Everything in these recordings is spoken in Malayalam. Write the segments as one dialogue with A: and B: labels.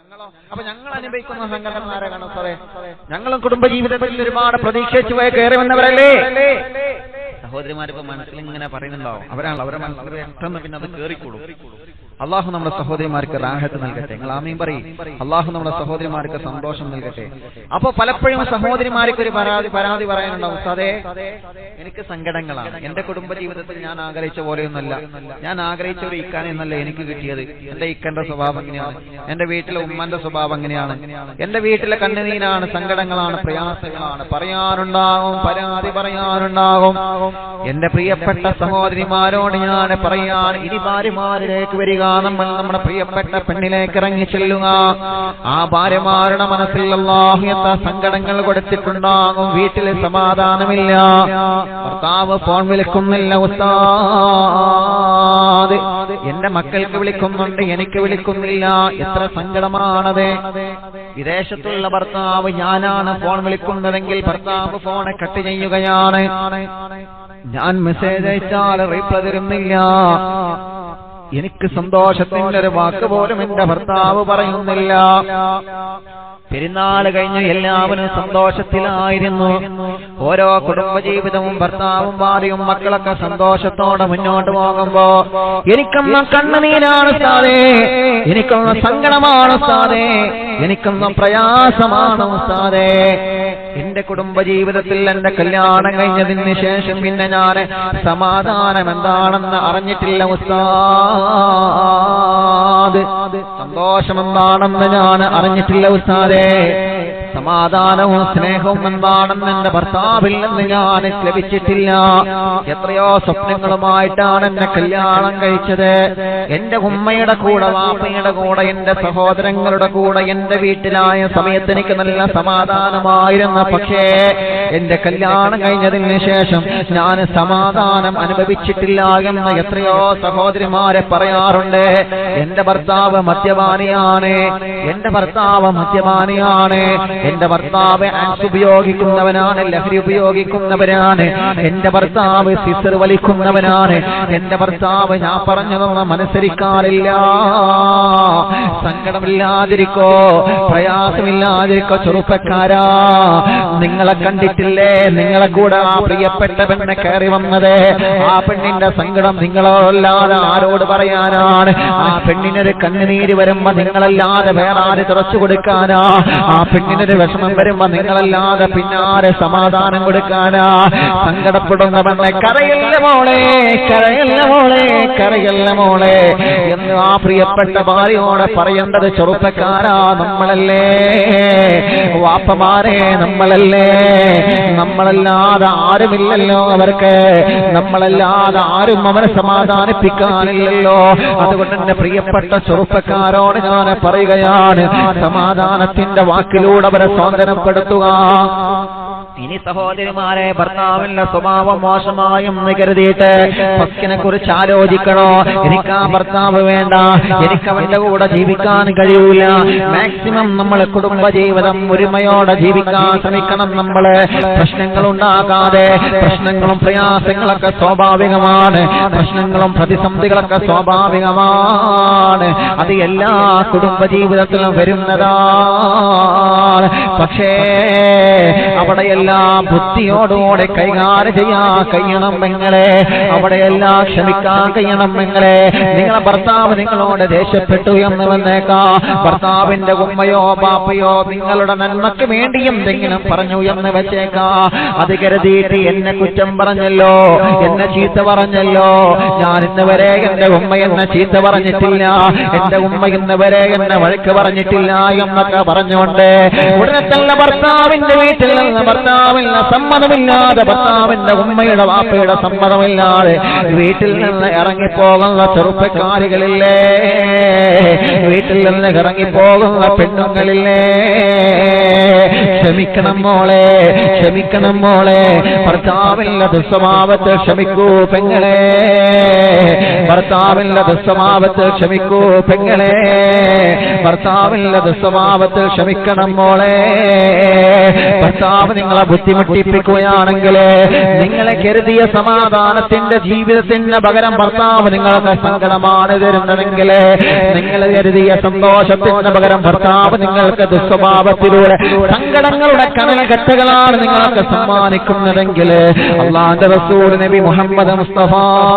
A: അപ്പൊ ഞങ്ങൾ അനുഭവിക്കുന്ന സങ്കടം ആരാണ് സാറേ ഞങ്ങളും കുടുംബജീവിതത്തിൽ ഒരുപാട് പ്രതീക്ഷിച്ചു പോയി കയറി വന്നവരല്ലേ സഹോദരിമാരിപ്പോ മനസ്സിൽ ഇങ്ങനെ പറയുന്നുണ്ടാവും അവരാണ് അവരുടെ മനസ്സിൽ പെട്ടെന്ന് പിന്നെ അത് കേറിക്കൂടും അള്ളാഹു നമ്മുടെ സഹോദരിമാർക്ക് റാഹത്ത് നൽകട്ടെ നിങ്ങൾ ആമീൻ പറയും അള്ളാഹു നമ്മുടെ സഹോദരിമാർക്ക് സന്തോഷം നൽകട്ടെ അപ്പൊ പലപ്പോഴും സഹോദരിമാർക്ക് ഒരു പരാതി പരാതി പറയാനുണ്ടാവും സാറേ എനിക്ക് സങ്കടങ്ങളാണ് എന്റെ കുടുംബജീവിതത്തിൽ ഞാൻ ആഗ്രഹിച്ച പോലെയൊന്നല്ല ഞാൻ ആഗ്രഹിച്ച ഒരു ഇക്കാൻ എന്നല്ല എനിക്ക് കിട്ടിയത് എന്റെ ഇക്കന്റെ സ്വഭാവം എങ്ങനെയാണ് എന്റെ വീട്ടിലെ ഉമ്മന്റെ സ്വഭാവം എങ്ങനെയാണ് എന്റെ വീട്ടിലെ കണ്ണുനീരാണ് സങ്കടങ്ങളാണ് പ്രയാസങ്ങളാണ് പറയാനുണ്ടാകും പരാതി പറയാനുണ്ടാകും എന്റെ പ്രിയപ്പെട്ട സഹോദരിമാരോട് ഞാൻ പറയാൻ ഇനി ഭാര്യമാരിലേക്ക് വരിക നമ്മൾ നമ്മുടെ പ്രിയപ്പെട്ട പെണ്ണിലേക്ക് ഇറങ്ങി ചെല്ലുക ആ ഭാര്യമാരുടെ മനസ്സിൽ അള്ളാഹുയത്ത സങ്കടങ്ങൾ കൊടുത്തിട്ടുണ്ടാകും വീട്ടിൽ സമാധാനമില്ല ഭർത്താവ് ഫോൺ വിളിക്കുന്നില്ല ഉസ്താദ് എന്റെ മക്കൾക്ക് വിളിക്കുന്നുണ്ട് എനിക്ക് വിളിക്കുന്നില്ല എത്ര സങ്കടമാണത് വിദേശത്തുള്ള ഭർത്താവ് ഞാനാണ് ഫോൺ വിളിക്കുന്നതെങ്കിൽ ഭർത്താവ് ഫോണ് കട്ട് ചെയ്യുകയാണ് ഞാൻ മെസ്സേജ് അയച്ചാൽ റീപ്ലൈ തരുന്നില്ല എനിക്ക് സന്തോഷത്തിന്റെ ഒരു വാക്ക് പോലും എന്റെ ഭർത്താവ് പറയുന്നില്ല പെരുന്നാൾ കഴിഞ്ഞ് എല്ലാവരും സന്തോഷത്തിലായിരുന്നു ഓരോ കുടുംബജീവിതവും ഭർത്താവും ഭാര്യയും മക്കളൊക്കെ സന്തോഷത്തോടെ മുന്നോട്ട് പോകുമ്പോ എനിക്കൊന്ന് കണ്ണുനീരാണ് സാറേ എനിക്കൊന്ന് സങ്കടമാണ് സാറേ എനിക്കൊന്ന് പ്രയാസമാണ് സാറേ എന്റെ കുടുംബജീവിതത്തിൽ എന്റെ കല്യാണം കഴിഞ്ഞതിന് ശേഷം പിന്നെ ഞാൻ സമാധാനം എന്താണെന്ന് അറിഞ്ഞിട്ടില്ല ഉസ്താദ് സന്തോഷം എന്താണെന്ന് ഞാൻ അറിഞ്ഞിട്ടില്ല ഉസ്താദേ സമാധാനവും സ്നേഹവും എന്താണെന്ന് എന്റെ ഭർത്താവിൽ നിന്ന് ഞാൻ ലഭിച്ചിട്ടില്ല എത്രയോ സ്വപ്നങ്ങളുമായിട്ടാണ് എന്നെ കല്യാണം കഴിച്ചത് എന്റെ ഉമ്മയുടെ കൂടെ വാപ്പയുടെ കൂടെ എന്റെ സഹോദരങ്ങളുടെ കൂടെ എന്റെ വീട്ടിലായ സമയത്ത് എനിക്ക് നല്ല സമാധാനമായിരുന്നു പക്ഷേ എന്റെ കല്യാണം കഴിഞ്ഞതിന് ശേഷം ഞാൻ സമാധാനം അനുഭവിച്ചിട്ടില്ല എന്ന് എത്രയോ സഹോദരിമാരെ പറയാറുണ്ട് എന്റെ ഭർത്താവ് മദ്യപാനിയാണ് എന്റെ ഭർത്താവ് മദ്യപാനിയാണ് എന്റെ ഭർത്താവ് ആൻസ് ഉപയോഗിക്കുന്നവനാണ് ലഹരി ഉപയോഗിക്കുന്നവനാണ് എന്റെ ഭർത്താവ് സിസർ വലിക്കുന്നവനാണ് എന്റെ ഭർത്താവ് ഞാൻ പറഞ്ഞതൊന്നും മനസ്സരിക്കാറില്ല സങ്കടമില്ലാതിരിക്കോ പ്രയാസമില്ലാതിരിക്കോ ചെറുപ്പക്കാരാ നിങ്ങളെ കണ്ടിട്ടില്ലേ നിങ്ങളെ കൂടെ ആ പ്രിയപ്പെട്ട പെണ്ണെ കയറി വന്നത് ആ പെണ്ണിന്റെ സങ്കടം നിങ്ങളല്ലാതെ ആരോട് പറയാനാണ് ആ പെണ്ണിനൊരു കണ്ണുനീര് വരുമ്പോ നിങ്ങളല്ലാതെ വേറെ ആര് തുറച്ചു കൊടുക്കാനാ ആ പെണ്ണിനൊരു വിഷമം വരുമ്പോ നിങ്ങളല്ലാതെ പിന്നാരെ സമാധാനം കൊടുക്കാനാ സങ്കടപ്പെടുന്ന പെണ്ണെ കരയല്ല മോളെ കരയല്ല മോളെ കരയല്ല മോളെ എന്ന് ആ പ്രിയപ്പെട്ട ഭാര്യയോട് പറയേണ്ടത് ചെറുപ്പക്കാരാ നമ്മളല്ലേ വാപ്പമാരെ നമ്മളല്ലേ നമ്മളല്ലാതെ ആരുമില്ലല്ലോ അവർക്ക് നമ്മളല്ലാതെ ആരും അവരെ സമാധാനിപ്പിക്കാനില്ലല്ലോ അതുകൊണ്ട് എന്റെ പ്രിയപ്പെട്ട ചെറുപ്പക്കാരോട് ഞാൻ പറയുകയാണ് സമാധാനത്തിന്റെ വാക്കിലൂടെ അവരെ സ്വാതന്ത്ര്യപ്പെടുത്തുക ഇനി സഹോദരിമാരെ ഭർത്താവിന്റെ സ്വഭാവം മോശമായും എന്ന് കരുതിയിട്ട് ഫസ്റ്റിനെ കുറിച്ച് ആലോചിക്കണോ എനിക്ക് ആ ഭർത്താവ് വേണ്ട എനിക്ക് അവന്റെ കൂടെ ജീവിക്കാൻ കഴിയൂല മാക്സിമം നമ്മൾ കുടുംബജീവിതം ഒരുമയോടെ ജീവിക്കാൻ ശ്രമിക്കണം നമ്മള് പ്രശ്നങ്ങൾ ഉണ്ടാകാതെ പ്രശ്നങ്ങളും പ്രയാസങ്ങളൊക്കെ സ്വാഭാവികമാണ് പ്രശ്നങ്ങളും പ്രതിസന്ധികളൊക്കെ സ്വാഭാവികമാണ് അത് എല്ലാ കുടുംബജീവിതത്തിലും വരുന്നതാണ് പക്ഷേ അവിടെയെല്ലാം ബുദ്ധിയോടുകൂടെ കൈകാര്യം ചെയ്യാൻ കഴിയണം നിങ്ങളെ അവിടെയെല്ലാം ക്ഷമിക്കാൻ കഴിയണം നിങ്ങളെ നിങ്ങളെ ഭർത്താവ് നിങ്ങളോട് ദേഷ്യപ്പെട്ടു എന്ന് വന്നേക്കാം ഭർത്താവിന്റെ ഉമ്മയോ ബാപ്പയോ നിങ്ങളുടെ നന്മക്ക് വേണ്ടി എന്തെങ്കിലും പറഞ്ഞു എന്ന് വെച്ചേക്കാ അത് കരുതിയിട്ട് എന്നെ കുറ്റം പറഞ്ഞല്ലോ എന്നെ ചീത്ത പറഞ്ഞല്ലോ ഞാൻ ഇന്ന് വരെ എന്റെ ഉമ്മ എന്നെ ചീത്ത പറഞ്ഞിട്ടില്ല എന്റെ ഉമ്മ ഇന്ന് വരെ എന്നെ വഴക്ക് പറഞ്ഞിട്ടില്ല എന്നൊക്കെ പറഞ്ഞുകൊണ്ട് ഉടനെ തന്നെ ഭർത്താവിന്റെ വീട്ടിൽ നിന്ന് ഭർത്താവിന് സമ്മതമില്ലാതെ ഭർത്താവിന്റെ ഉമ്മയുടെ വാപ്പയുടെ സമ്മതമില്ലാതെ വീട്ടിൽ നിന്ന് ഇറങ്ങിപ്പോകുന്ന ചെറുപ്പക്കാരികളില്ലേ വീട്ടിൽ നിന്ന് ഇറങ്ങിപ്പോകുന്ന പെണ്ണുങ്ങളില്ലേ ക്ഷമിക്കണം മോളെ ക്ഷമിക്കണം മോളെ ഭർത്താവിന്റെ ദുസ്വഭാവത്തെ ക്ഷമിക്കൂ പെങ്ങളെ ഭർത്താവിന്റെ ദുസ്വഭാവത്തെ ക്ഷമിക്കൂ പെങ്ങളെ ഭർത്താവിന്റെ ദുസ്വഭാവത്തിൽ ക്ഷമിക്കണം മോളെ ഭർത്താവ് നിങ്ങളെ ബുദ്ധിമുട്ടിപ്പിക്കുകയാണെങ്കിൽ നിങ്ങളെ കരുതിയ സമാധാനത്തിന്റെ ജീവിതത്തിന് പകരം ഭർത്താവ് നിങ്ങൾക്ക് സങ്കടമാണ് തരുന്നതെങ്കിൽ നിങ്ങൾ കരുതിയ സന്തോഷത്തിന് പകരം ഭർത്താവ് നിങ്ങൾക്ക് ദുസ്വഭാവത്തിലൂടെ സങ്കടങ്ങളുടെ കനലഘട്ടകളാണ് നിങ്ങൾക്ക് സമ്മാനിക്കുന്നതെങ്കിൽ അള്ളാന്റെ റസൂൽ നബി മുഹമ്മദ് മുസ്തഫ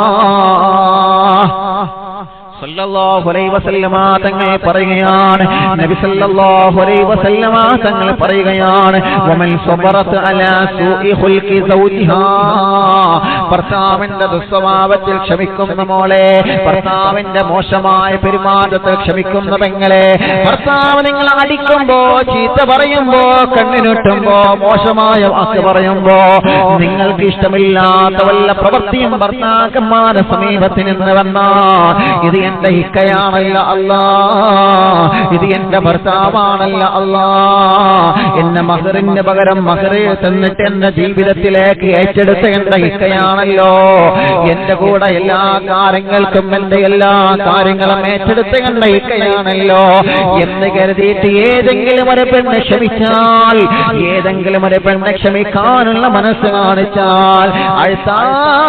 A: സല്ലല്ലാഹു അലൈഹി വസല്ലമ തങ്ങൾ പറയുകയാണ് നബി സല്ലല്ലാഹു അലൈഹി വസല്ലമ തങ്ങൾ പറയുകയാണ് വമൻ സബറത അലാ സൂഇ ഖുൽഖി സൗജിഹാ ഭർത്താവിന്റെ ദുസ്വഭാവത്തിൽ ക്ഷമിക്കുന്ന മോളെ ഭർത്താവിന്റെ മോശമായ പെരുമാറ്റത്തിൽ ക്ഷമിക്കുന്ന പെങ്ങളെ ഭർത്താവ് നിങ്ങൾ അടിക്കുമ്പോ ചീത്ത പറയുമ്പോ കണ്ണിനുട്ടുമ്പോ മോശമായ വാക്ക് പറയുമ്പോ നിങ്ങൾക്ക് ഇഷ്ടമില്ലാത്ത വല്ല പ്രവൃത്തിയും ഭർത്താക്കന്മാരുടെ സമീപത്തിൽ നിന്ന് വന്നാൽ ഇത് എന്റെ ഇക്കയാണല്ല അല്ലാ ഇത് എന്റെ ഭർത്താവാണല്ല അല്ലാ എന്നെ മഹറിന് പകരം മഹറ് തന്നിട്ട് എന്റെ ജീവിതത്തിലേക്ക് ഏറ്റെടുത്ത എന്റെ ഇക്കയാണല്ലോ എന്റെ കൂടെ എല്ലാ കാര്യങ്ങൾക്കും എന്റെ എല്ലാ കാര്യങ്ങളും ഏറ്റെടുത്ത എന്റെ ഇക്കയാണല്ലോ എന്ന് കരുതിയിട്ട് ഏതെങ്കിലും ഒരു പെണ്ണ് ക്ഷമിച്ചാൽ ഏതെങ്കിലും ഒരു പെണ്ണ് ക്ഷമിക്കാനുള്ള മനസ്സ് കാണിച്ചാൽ അഴുത്താ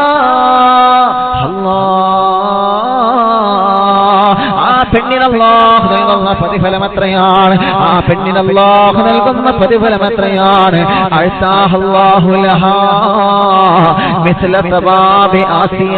A: ആ പെണ്ണിന് അല്ലാഹു നൽകുന്ന പ്രതിഫലം എത്രയാണ് ആ പെണ്ണിന് അല്ലാഹു നൽകുന്ന പ്രതിഫലം എത്രയാണ് അഴ്ത്താഹു അല്ലാഹു ലഹാ മിസ്ല സബാബി ആസിയ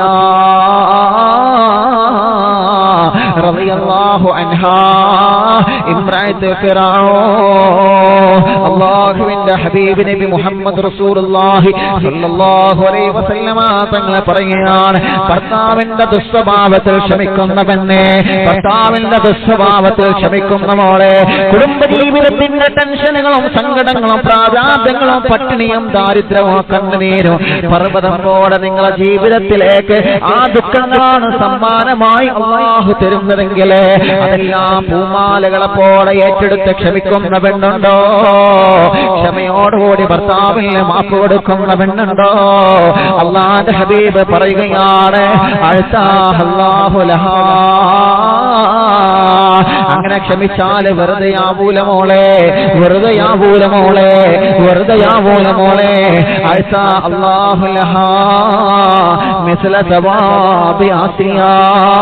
A: റളിയല്ലാഹു അൻഹാ ഇമ്രാത്ത് ഫിറഔൻ അല്ലാഹുവിന്റെ ഹബീബ് നബി മുഹമ്മദ് റസൂലുള്ളാഹി സ്വല്ലല്ലാഹു അലൈഹി വസല്ലമ തങ്ങൾ പറയുകയാണ് ഭർത്താവിന്റെ ദുസ്വഭാവത്തിൽ ക്ഷമിക്കുന്ന പെണ്ണെ ഭർത്താവിന്റെ ദുസ്വഭാവത്തിൽ ക്ഷമിക്കുന്ന മോളെ കുടുംബജീവിതത്തിന്റെ ടെൻഷനുകളും സങ്കടങ്ങളും പ്രാരാബ്ദങ്ങളും പട്ടിണിയും ദാരിദ്ര്യവും കണ്ണുനീരും പർവ്വതം പോലെ നിങ്ങളുടെ ജീവിതത്തിലേക്ക് ആ ദുഃഖങ്ങളാണ് സമ്മാനമായി അള്ളാഹു തരുന്നതെങ്കിൽ അതെല്ലാം പൂമാലകളെ പോലെ ഏറ്റെടുത്ത് ക്ഷമിക്കുന്ന പെണ്ണുണ്ടോ ക്ഷമയോടുകൂടി ഭർത്താവിന് മാപ്പ് കൊടുക്കുന്ന പെണ്ണുണ്ടോ അള്ളാന്റെ ഹബീബ് പറയുകയാണ് അഴ്ത്താഹ് അല്ലാഹു ലഹാ അങ്ങനെ ക്ഷമിച്ചാൽ വെറുതെ ആവൂല മോളെ വെറുതെ ആവൂല മോളെ വെറുതെ ആവൂല മോളെ അഴ്ത്ത അല്ലാഹു ലഹാ മിസ്ല സവാബി ആസിയാ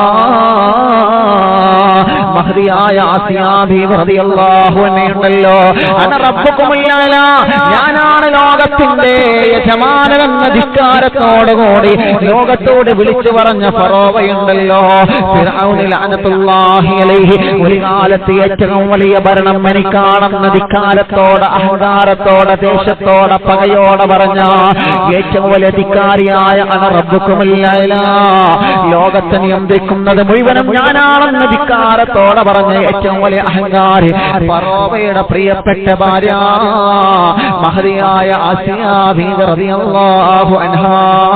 A: മഹദിയായ ആസിയാ ബീവി റളിയല്ലാഹു അൻഹയുണ്ടല്ലോ അന റബ്ബുക്കുമില്ലാല ഞാനാണ് ലോകത്തിന്റെ യജമാനനെന്ന ധിക്കാരത്തോടുകൂടി ലോകത്തോട് വിളിച്ചു പറഞ്ഞ ഫറോവയുണ്ടല്ലോ ഫിർഔന് ലഅനത്തുല്ലാഹി അലൈഹി ഒരു കാലത്ത് ഏറ്റവും വലിയ ഭരണം എനിക്കാണെന്ന ധിക്കാരത്തോടെ അഹങ്കാരത്തോടെ ദേശത്തോടെ പകയോടെ പറഞ്ഞ ഏറ്റവും വലിയ ധിക്കാരിയായ അന റബ്ബുക്കുമില്ലാല ലോകത്തെ നിയന്ത്രിക്കുന്നത് മുഴുവനും ഞാനാണെന്ന ധിക്കാരത്തോടെ പറഞ്ഞ ഏറ്റവും വലിയ അഹങ്കാരി ഫറോവയുടെ പ്രിയപ്പെട്ട ഭാര്യ മഹതിയായ ആസിയാ ബീവി റളിയല്ലാഹു അൻഹാ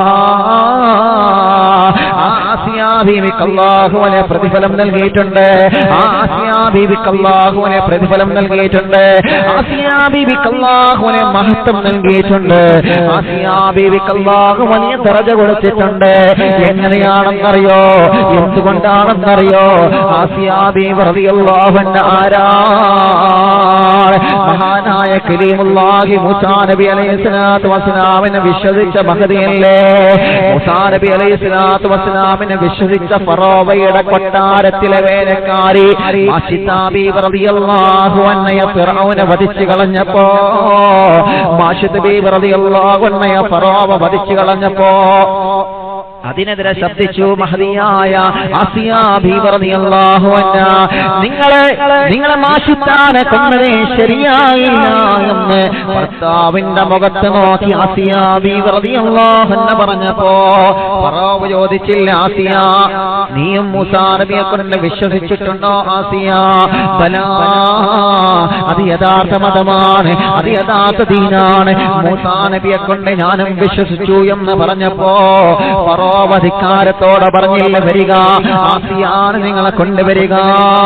A: ആ ആസിയാ ബീവിക്ക് അല്ലാഹുവിനെ പ്രതിഫലം നൽകിയിട്ടുണ്ട് ആ ആസിയാ ബീവിക്ക് അല്ലാഹുവിനെ പ്രതിഫലം നൽകിയിട്ടുണ്ട് ആസിയാ ബീവിക്ക് അല്ലാഹുവിനെ മഹത്വം നൽകിയിട്ടുണ്ട് ആസിയാ ബീവിക്ക് അല്ലാഹു വലിയ ദറജ കൊടുത്തിട്ടുണ്ട് എങ്ങനെയാണെന്നറിയോ എന്തുകൊണ്ടാണെന്നറിയോ ആസിയാ ബീവി റളിയല്ലാഹു അൻഹ ആരാ മഹാനായ കരീമുല്ലാഹി മൂസാ നബി അലൈഹി സ്വലാത്തു വസ്സലാമിനെ വിശ്വസിച്ച മഹതിയല്ലേ മൂസാ നബി അലൈഹി സ്വലാത്തു വസ്സലാമിനെ വിശ്വസിച്ച ഫറോവയുടെ കൊട്ടാരത്തിലെ വേലക്കാരി മാഷിത്താ ബീവി റളിയല്ലാഹു അൻഹയെ ഫിറഔനെ വധിച്ചു കളഞ്ഞപ്പോ മാഷിദ് ബീവി റളിയല്ലാഹു അൻഹയെ ഫറോവ വധിച്ചു കളഞ്ഞപ്പോ അതിനെതിരെ ശബ്ദിച്ചു മഹതിയായ ആസിയാ ബീവി റളിയല്ലാഹു അൻഹ നിങ്ങളെ നിങ്ങളെ മാഷിത്താനെ കൊന്നതേ ശരിയായില്ല എന്ന് ഭർത്താവിന്റെ മുഖത്ത് നോക്കി ആസിയാ ബീവി റളിയല്ലാഹു അൻഹ പറഞ്ഞപ്പോ ഫറോവ് ചോദിച്ചില്ല ആസിയ നീയും മൂസാ നബിയെ കൊണ്ട് വിശ്വസിച്ചിട്ടുണ്ടോ ആസിയ ബലാ അത് യഥാർത്ഥ മതമാണ് അത് യഥാർത്ഥ ദീനാണ് മൂസാ നബിയെ കൊണ്ട് ഞാനും വിശ്വസിച്ചു എന്ന് പറഞ്ഞപ്പോ ഫറോ ഫറോവധികാരത്തോടെ പറഞ്ഞില്ല വരിക ആസിയാണ് നിങ്ങളെ കൊണ്ടുവരിക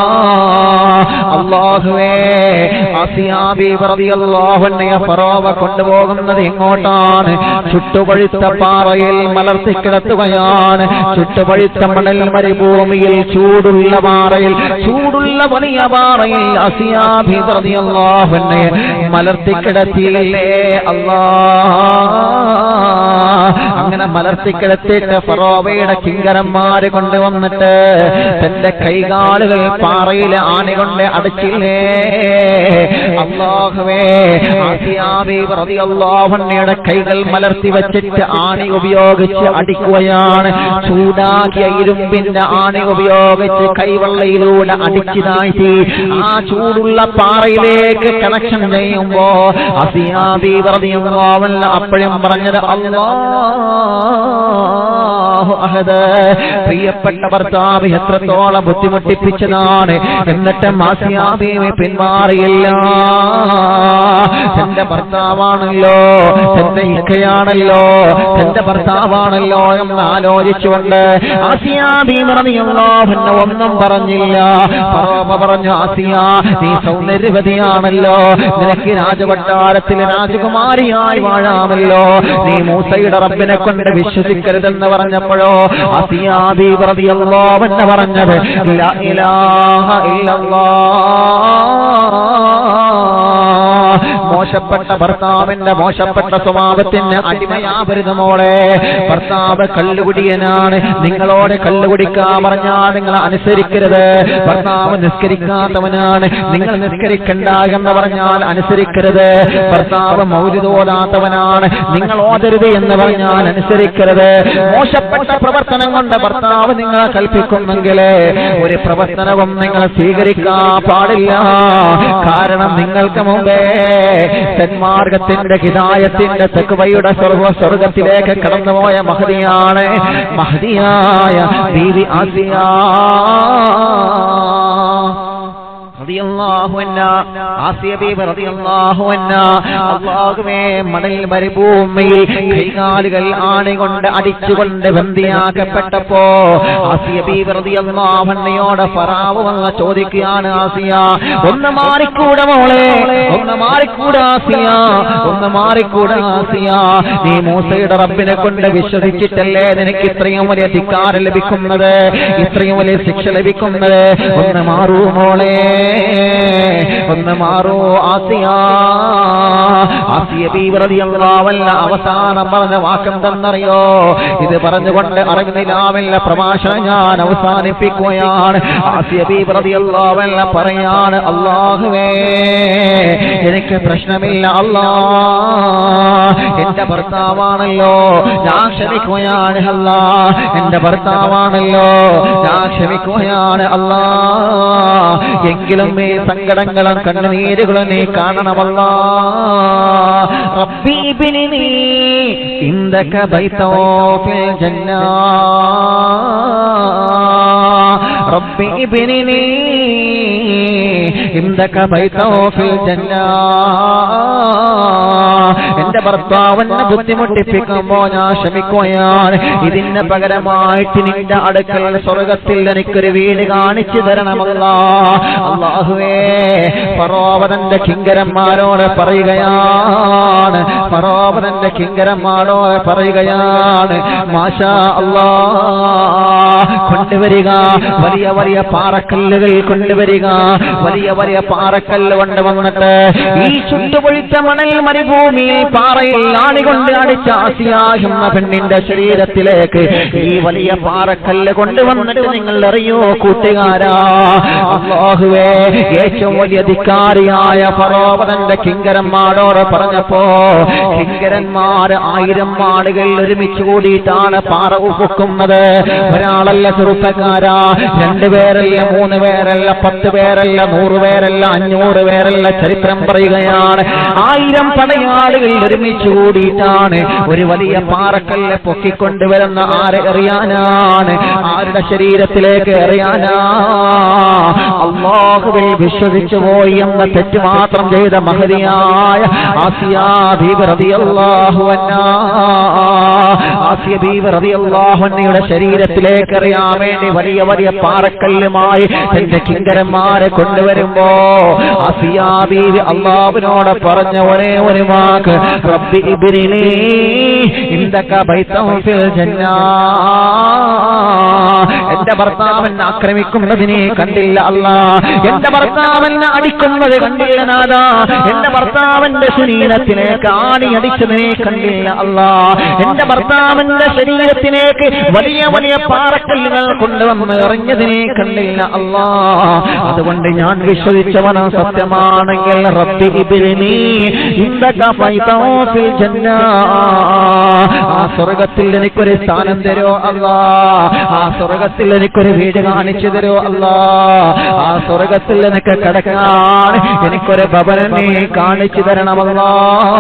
A: അള്ളാഹുവേ ആസിയാബി റളിയല്ലാഹുവിനെ ഫറോവ കൊണ്ടുപോകുന്നത് എങ്ങോട്ടാണ് ചുട്ടുപഴുത്ത പാറയിൽ മലർത്തി കിടത്തുകയാണ് ചുട്ടുപഴുത്ത മണൽ മരുഭൂമിയിൽ ചൂടുള്ള പാറയിൽ ചൂടുള്ള വലിയ പാറയിൽ അസിയാബി റളിയല്ലാഹുവിനെ മലർത്തി കിടത്തിയില്ലേ അല്ലാ അങ്ങനെ മലർത്തി കിടത്തിയിട്ട് ഫറോവയുടെ കിങ്കരന്മാര് കൊണ്ടുവന്നിട്ട് തന്റെ കൈകാലുകൾ പാറയിൽ ആണി കൊണ്ട് അടച്ചില്ലേ അള്ളാഹുവേ ആസിയാബി റളിയല്ലാഹുവിന്റെ കൈകൾ മലർത്തി വെച്ചിട്ട് ആണി ഉപയോഗിച്ച് അടിക്കുകയാണ് ചൂടാക്കിയ ഇരുമ്പിന്റെ ആണി ഉപയോഗിച്ച് കൈവെള്ളയിലൂടെ അടിച്ചതായിട്ട് ആ ചൂടുള്ള പാറയിലേക്ക് കണക്ഷൻ ചെയ്യുമ്പോ അസിയാബി റളിയല്ലാഹു അപ്പോഴും പറഞ്ഞത് അല്ലാഹു അഹദ് പ്രിയപ്പെട്ട ഭർത്താവ് എത്രത്തോളം ബുദ്ധിമുട്ടിപ്പിച്ചതാണ് എന്നിട്ട് മാസിയാബിയെ പിന്മാറിയില്ല തന്റെ ഭർത്താവാണല്ലോ തന്റെ ഇക്കയാണല്ലോ തന്റെ ഭർത്താവാണല്ലോ എന്ന് ആലോചിച്ചുകൊണ്ട് ആസിയാബി പറഞ്ഞല്ലോ പിന്നെ ഒന്നും പറഞ്ഞില്ല ഫറോവ പറഞ്ഞു ആസിയ നീ സൗന്ദര്യവതിയാണല്ലോ നിനക്ക് രാജകൊട്ടാരത്തിലെ രാജകുമാരിയായി വാഴാമല്ലോ നീ മൂസയുടെ റബ്ബിനെ കൊണ്ട് വിശ്വസിക്കരുതെന്ന് പറഞ്ഞപ്പോഴോ ആസിയാബി പ്രതിയല്ലോ എന്ന് പറഞ്ഞത് ലാ ഇലാഹ ഇല്ലല്ലാഹ് മോശപ്പെട്ട ഭർത്താവിന്റെ മോശപ്പെട്ട സ്വഭാവത്തിന് അടിമയാവരുത് മോളെ ഭർത്താവ് കള്ളുകുടിയനാണ് നിങ്ങളോട് കള്ളുകുടിക്കാൻ പറഞ്ഞാൽ നിങ്ങൾ അനുസരിക്കരുത് ഭർത്താവ് നിസ്കരിക്കാത്തവനാണ് നിങ്ങൾ നിസ്കരിക്കണ്ട എന്ന് പറഞ്ഞാൽ അനുസരിക്കരുത് ഭർത്താവ് മൗലിതോടാത്തവനാണ് നിങ്ങൾ ഓതരുത് എന്ന് പറഞ്ഞാൽ അനുസരിക്കരുത് മോശപ്പെട്ട പ്രവർത്തനം കൊണ്ട് ഭർത്താവ് നിങ്ങളെ കൽപ്പിക്കുമെങ്കിൽ ഒരു പ്രവർത്തനവും നിങ്ങൾ സ്വീകരിക്കാൻ പാടില്ല കാരണം നിങ്ങൾക്ക് മുമ്പേ സന്മാർഗത്തിന്റെ ഹിതായത്തിന്റെ തെക്കുവയുടെ സ്വർഗ സ്വർഗത്തിലേക്ക് കടന്നുപോയ മഹതിയാണ് മഹതിയായ ബീവി ആസിയ റളിയല്ലാഹു അൻഹ, ആസിയ ബീബി റളിയല്ലാഹു അൻഹ, അല്ലാഹുവേ മണൽ മരുഭൂമിയിൽ കൈകാലുകൾ ആണി കൊണ്ട് അടിച്ചുകൊണ്ട് ബന്ദിയാക്കപ്പെട്ടപ്പോ ആസിയ ബീബി റളിയല്ലാഹു അൻഹയോട് ഫറാവ് വന്ന് ചോദിക്കുകയാണ് ആസിയ ഒന്ന് മാറിക്കൂടെ മോളെ ഒന്ന് മാറിക്കൂടെ ആസിയ ഒന്ന് മാറിക്കൂടെ ആസിയ നീ മൂസയുടെ റബ്ബിനെ കൊണ്ട് വിശ്വസിച്ചിട്ടല്ലേ നിനക്ക് ഇത്രയും വലിയ ധിക്കാരം ലഭിക്കുന്നത് ഇത്രയും വലിയ ശിക്ഷ ലഭിക്കുന്നത് ഒന്ന് മാറൂ മോളെ ഒന്ന് മാറൂ ആസിയ ആസിയ ബീവ്രതിയല്ലാവല്ല അവസാനം പറഞ്ഞ വാക്കെന്തെന്നറിയോ ഇത് പറഞ്ഞുകൊണ്ട് അറിവിലാവല്ല പ്രഭാഷണം ഞാൻ അവസാനിപ്പിക്കുകയാണ് ആസിയ ബീവ്രതിയല്ലാവല്ല പറയാണ് അള്ളാഹുവേ എനിക്ക് പ്രശ്നമില്ല അല്ലാ എന്റെ ഭർത്താവാണല്ലോ ഞാൻ ക്ഷമിക്കുകയാണ് അല്ല എന്റെ ഭർത്താവാണല്ലോ ഞാൻ ക്ഷമിക്കുകയാണ് അല്ലാ എങ്കിലും ഈ സങ്കടങ്ങളും കണ്ണുനീരുകളും നീ കാണണമല്ല റബ്ബി ബിനി ഇന്ദക ബൈതോ ഫിൽ ജന്ന റബ്ബി ബിനി ഇന്ദക ബൈതോ ഫിൽ ജന്ന എന്റെ ഭർത്താവിനെ ബുദ്ധിമുട്ടിപ്പിക്കുമ്പോ ഞാൻ ക്ഷമിക്കുകയാണ് ഇതിന് പകരമായിട്ട് നിന്റെ അടുക്കൽ സ്വർഗത്തിൽ എനിക്കൊരു വീട് കാണിച്ചു തരണമല്ല അള്ളാഹുവേ ഫറോവതന്റെ കിങ്കരന്മാരോട് പറയുകയാണ് ഫറോവതന്റെ കിങ്കരന്മാരോട് പറയുകയാണ് മാഷാ അല്ലാ കൊണ്ടുവരിക വലിയ വലിയ പാറക്കല്ലുകൾ കൊണ്ടുവരിക വലിയ വലിയ പാറക്കല്ല് കൊണ്ടുവന്നിട്ട് ഈ ചുട്ടുപൊഴിച്ച മണൽ മരുഭൂമിയിൽ പാറയിൽ ആണികൊണ്ട് അടിച്ച ആസിയാകുന്ന പെണ്ണിന്റെ ശരീരത്തിലേക്ക് ഈ വലിയ പാറക്കല്ല് കൊണ്ടുവന്നിട്ട് നിങ്ങൾ അറിയോ കൂട്ടുകാരാ അള്ളാഹുവേ ഏറ്റവും വലിയ ധിക്കാരിയായ ഫറോവതന്റെ കിങ്കരന്മാരോട് പറഞ്ഞപ്പോ കിങ്കരന്മാർ ആയിരം ആളുകൾ ഒരുമിച്ച് കൂടിയിട്ടാണ് പാറ ഉപ്പുക്കുന്നത് ഒരാളല്ല ചെറുപ്പക്കാരാ രണ്ടുപേരല്ല മൂന്ന് പേരല്ല പത്ത് പേരല്ല നൂറ് പേരല്ല അഞ്ഞൂറ് പേരല്ല ചരിത്രം പറയുകയാണ് ആയിരം പടയാൾ ആളുകൾ ഒരുമിച്ച് കൂടിയിട്ടാണ് ഒരു വലിയ പാറക്കല്ല് പൊക്കിക്കൊണ്ടുവരുന്ന ആരെ എറിയാനാണ് ആരുടെ ശരീരത്തിലേക്ക് എറിയാനാ അള്ളാഹുവിൽ വിശ്വസിച്ചു പോയി എന്ന തെറ്റ് മാത്രം ചെയ്ത മഹതിയായ ആസിയാ ബീബി റളിയല്ലാഹു അൻഹാ ആസിയ ബീബി റളിയല്ലാഹു അൻഹയുടെ ശരീരത്തിലേക്ക് എറിയാൻ വേണ്ടി വലിയ വലിയ പാറക്കല്ലുമായി തന്റെ കിങ്കരന്മാരെ കൊണ്ടുവരുമ്പോ ആസിയാ ബീബി അള്ളാഹുവിനോട് പറഞ്ഞ ഒരേ ഒരു വാക്ക് റബ്ബി ഇബ്രിനി ഇന്ദക ബൈതം ഫിൽ ജന്നാ എന്റെ ഭർത്താവൻ ആക്രമിക്കുന്നതിനെ കണ്ടില്ല അല്ല എന്റെ ഭർത്താവനെ അടിക്കുന്നത് കണ്ടില്ല നാഥ എന്റെ ഭർത്താവിന്റെ ശരീരത്തിലേക്ക് ആണി അടിച്ചതിനെ കണ്ടില്ല അല്ല എന്റെ ഭർത്താവിന്റെ ശരീരത്തിലേക്ക് വലിയ വലിയ പാറക്കല്ലുകൾ കൊണ്ടുവന്ന് എറിഞ്ഞതിനെ കണ്ടില്ല അല്ല അതുകൊണ്ട് ഞാൻ വിശ്വസിച്ചവന സത്യമാണെങ്കിൽ റബ്ബി ഇബ്രിനി ഇന്ദക ഫൈതം ഫിൽ ജന്നാ ആ സ്വർഗത്തിൽ എനിക്കൊരു സ്ഥാനം തരോ അല്ലാ ആ സ്വർഗത്തിൽ എനിക്കൊരു വീട് കാണിച്ചു തരോ അല്ലാ ആ സ്വർഗത്തിൽ എനിക്ക് കിടക്കാൻ എനിക്കൊരു ഭവനം നീ കാണിച്ചു തരണമല്ലാ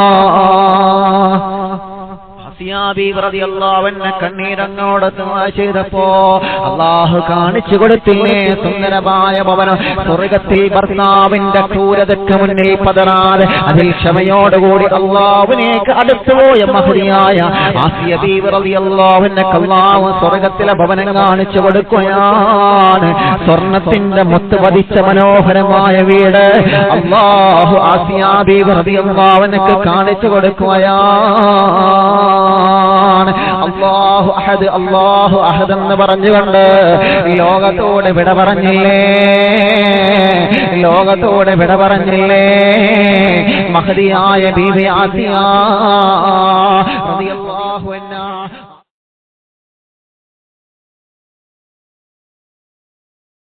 A: ാവന്നെ കണ്ണീരങ്ങോട് ദുആ ചെയ്തപ്പോ അള്ളാഹു കാണിച്ചു കൊടുത്തില്ലേ സുന്ദരമായ ഭവനം സ്വർഗത്തിൽ ഭർത്താവിന്റെ ക്രൂരതയ്ക്ക് മുന്നിൽ പതറാതെ അതിൽ ക്ഷമയോടുകൂടി അള്ളാഹുവിനേക്ക് അടുത്തുപോയ മഹതിയായ ആസിയബീവറിയല്ലാവിനൊക്കെ അള്ളാഹു സ്വർഗത്തിലെ ഭവനം കാണിച്ചു കൊടുക്കുകയാണ് സ്വർണത്തിന്റെ മുത്ത് പതിച്ച മനോഹരമായ വീട് അള്ളാഹു ആസിയാബീവറിയല്ലാവിനൊക്കെ കാണിച്ചു കൊടുക്കുകയാണ് അള്ളാഹു അഹദ് അള്ളാഹു അഹദ് എന്ന് പറഞ്ഞുകൊണ്ട് ലോകത്തോട് വിട പറഞ്ഞില്ലേ ലോകത്തോട് വിട പറഞ്ഞില്ലേ മഹതിയായ ബീവി ആസിയ